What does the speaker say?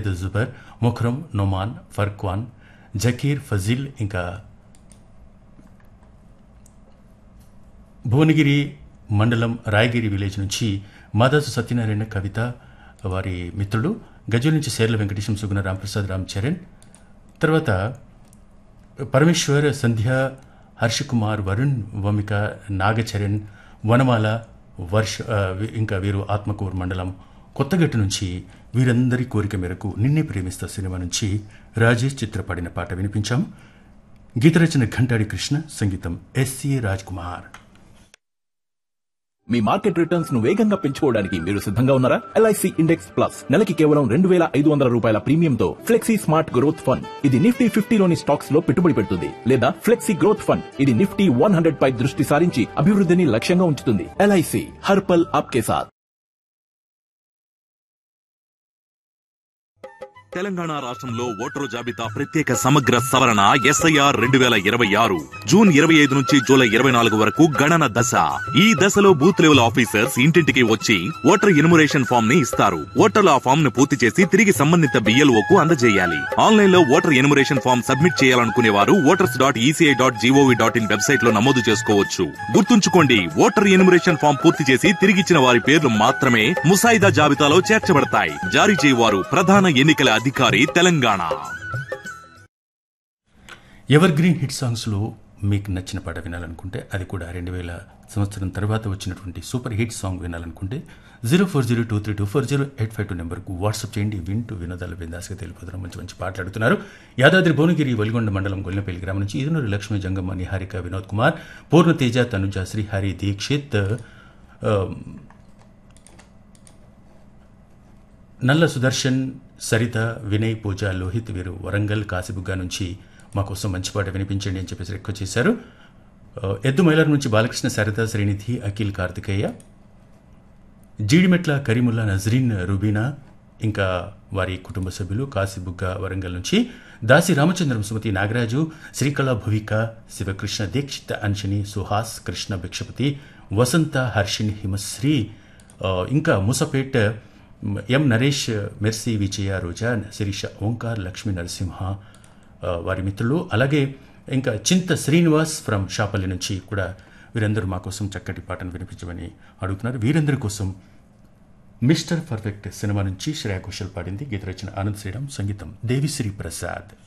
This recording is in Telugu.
ఖాలిద్ జుబర్ ముఖ్రమ్ నొమాన్ ఫర్క్వాన్ జకీర్ ఫజిల్ ఇంకా భువనగిరి మండలం రాయగిరి విలేజ్ నుంచి మాదాసు సత్యనారాయణ కవిత వారి మిత్రులు గజల్ నుంచి సేర్ల వెంకటేశం సుగుణ రాంప్రసాద్ రామ్ చరణ్ తర్వాత పరమేశ్వర్ సంధ్య హర్షకుమార్ వరుణ్ వమిక నాగచరణ్ వనమాల వర్ష ఆ, వి- ఇంకా వీరు ఆత్మకూరు మండలం కొత్తగట్టు నుంచి వీరందరి కోరిక మేరకు నిన్నే ప్రేమిస్తా సినిమా నుంచి రాజేష్ చిత్రపడిన పాట వినిపించాం గీతరచన ఘంటాడి కృష్ణ సంగీతం ఎస్సి రాజ్ కుమార్ మీ మార్కెట్ రిటర్న్స్ ను వేగంగా పెంచుకోవడానికి మీరు సిద్ధంగా ఉన్నారా ఎల్ఐసి ఇండెక్స్ ప్లస్ నెలకి కేవలం రెండు వేల ఐదు వందల రూపాయల ప్రీమియంతో ఫ్లెక్సీ స్మార్ట్ గ్రోత్ ఫండ్ ఇది నిఫ్టీ ఫిఫ్టీలోని స్టాక్స్ లో పెట్టుబడి పెడుతుంది లేదా ఫ్లెక్సీ గ్రోత్ ఫండ్ ఇది నిఫ్టీ వన్ హండ్రెడ్ పై దృష్టి సారించి అభివృద్ధిని లక్ష్యంగా ఉంచుతుంది ఎల్ఐసి హర్పల్ ఆప్కే సాత్ తెలంగాణ రాష్ట్రంలో ఓటరు జాబితా ప్రత్యేక సమగ్ర సవరణ ఎస్ఐఆర్ రెండు వేల ఇరవై ఆరు జూన్ ఇరవై ఐదు నుంచి జూలై ఇరవై నాలుగు వరకు గణన దశ ఈ దశలో బూత్ లెవెల్ ఆఫీసర్స్ ఇంటింటికి వచ్చి ఓటర్ ఇనుమరేషన్ ఫామ్ ని ఇస్తారు ఓటర్లు ఆ ఫామ్ ను పూర్తి చేసి తిరిగి సంబంధిత బిఎల్ఓ కు అందజేయాలి ఆన్లైన్ లో ఓటర్ ఎనుమరేషన్ ఫామ్ సబ్మిట్ చేయాలనుకునే వారు voters dot E C I dot G O V dot in website లో నమోదు చేసుకోవచ్చు గుర్తుంచుకోండి ఓటర్ ఎనుమరేషన్ ఫామ్ పూర్తి చేసి తిరిగిచ్చిన వారి పేర్లు మాత్రమే ముసాయిదా జాబితాలో చేర్చబడతాయి జారీ చేయవారు ప్రధాన ఎన్నికల అధికారి తెలంగాణ ఎవర్ గ్రీన్ హిట్ సాంగ్స్లో మీకు నచ్చిన పాట వినాలనుకుంటే అది కూడా రెండు వేల సంవత్సరం తర్వాత వచ్చినటువంటి సూపర్ హిట్ సాంగ్ వినాలనుకుంటే zero four zero two three two four zero eight five two నెంబర్కు వాట్సాప్ చేయండి వింటూ వినోదాల బిందాస్గా తెలిపోతున్నారు మంచి మంచి పాటలు అడుగుతున్నారు యాదాద్రి భువనగిరి వలిగొండ మండలం గొల్లపల్లి గ్రామం నుంచి ఇదునూరు లక్ష్మీ జంగమ్మ నిహారిక వినోద్ కుమార్ పూర్ణతేజ తనుజ శ్రీహరి దీక్షిత్ ఆ, నల్ల సుదర్శన్ సరిత వినయ్ పూజ లోహిత్ వీరు వరంగల్ కాసిబుగ్గా నుంచి మా కోసం మంచి పాట వినిపించండి అని చెప్పేసి రిక్వెస్ట్ చేశారు ఆ, ఎద్దు మైలర్ నుంచి బాలకృష్ణ సరిత శ్రీనిధి అఖిల్ కార్తికేయ జీడిమెట్ల కరీముల్లా నజరీన్ రుబీనా ఇంకా వారి కుటుంబ సభ్యులు కాసిబుగ్గ వరంగల్ నుంచి దాసి రామచంద్రం సుమతి నాగరాజు శ్రీకళ భువిక శివకృష్ణ దీక్షిత అంశని సుహాస్ కృష్ణ భిక్షపతి వసంత హర్షిణి హిమశ్రీ ఆ, ఇంకా మూసపేట్ ఎం నరేష్ మెర్సీ విజయ రోజా శిరీష ఓంకార్ లక్ష్మీ నరసింహ ఆ, వారి మిత్రులు అలాగే ఇంకా చింత శ్రీనివాస్ ఫ్రమ్ షాపల్లి నుంచి కూడా వీరందరూ మా కోసం చక్కటి పాటను వినిపించమని అడుగుతున్నారు వీరందరి కోసం మిస్టర్ పర్ఫెక్ట్ సినిమా నుంచి శ్రేయా ఘోషల్ పాడింది గీత రచన ఆనంద్ శ్రీరామ్ సంగీతం దేవిశ్రీ ప్రసాద్